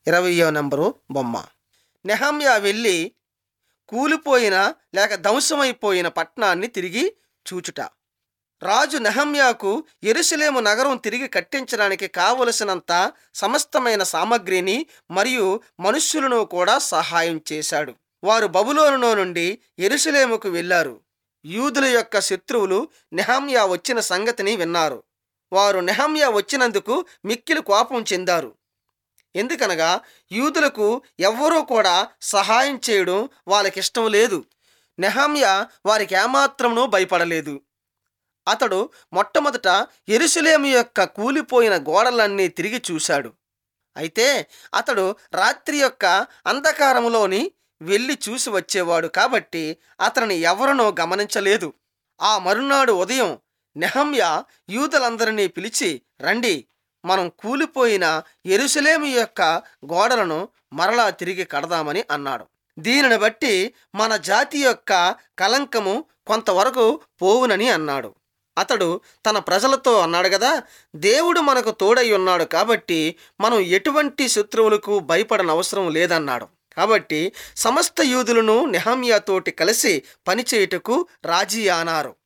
ఇరవయో నంబరు బొమ్మ నెహమ్యా వెళ్ళి కూలిపోయిన లేక ధ్వంసమైపోయిన పట్టణాన్ని తిరిగి చూచుట రాజు నెహమ్యాకు ఎరుసలేము నగరం తిరిగి కట్టించడానికి కావలసినంత సమస్తమైన సామగ్రిని మరియు మనుష్యులను కూడా సహాయం చేశాడు వారు బబులోనులో నుండి ఎరుసలేముకు వెళ్ళారు యూదుల యొక్క శత్రువులు నెహమ్యా వచ్చిన సంగతిని విన్నారు వారు నెహమ్యా వచ్చినందుకు మిక్కిలి కోపం చెందారు ఎందుకనగా యూదులకు ఎవ్వరూ కూడా సహాయం చేయడం వాళ్ళకిష్టం లేదు నెహమ్యా వారికి ఏమాత్రమునూ భయపడలేదు అతడు మొట్టమొదట ఎరుసలేము యొక్క కూలిపోయిన గోడలన్నీ తిరిగి చూశాడు అయితే అతడు రాత్రి యొక్క అంధకారములోని వెళ్ళి చూసి వచ్చేవాడు కాబట్టి అతనిని ఎవరినో గమనించలేదు ఆ మరునాడు ఉదయం నెహమ్య యూదులందరినీ పిలిచి రండి మనం కూలిపోయిన ఎరుసలేము యొక్క గోడలను మరలా తిరిగి కడదామని అన్నాడు దీనిని బట్టి మన జాతి యొక్క కలంకము కొంతవరకు పోవునని అన్నాడు అతడు తన ప్రజలతో అన్నాడు కదా దేవుడు మనకు తోడై ఉన్నాడు కాబట్టి మనం ఎటువంటి శత్రువులకు భయపడనవసరం లేదన్నాడు కాబట్టి సమస్త యూదులను నెహమ్యాతోటి కలిసి పనిచేయుటకు రాజీ అన్నారు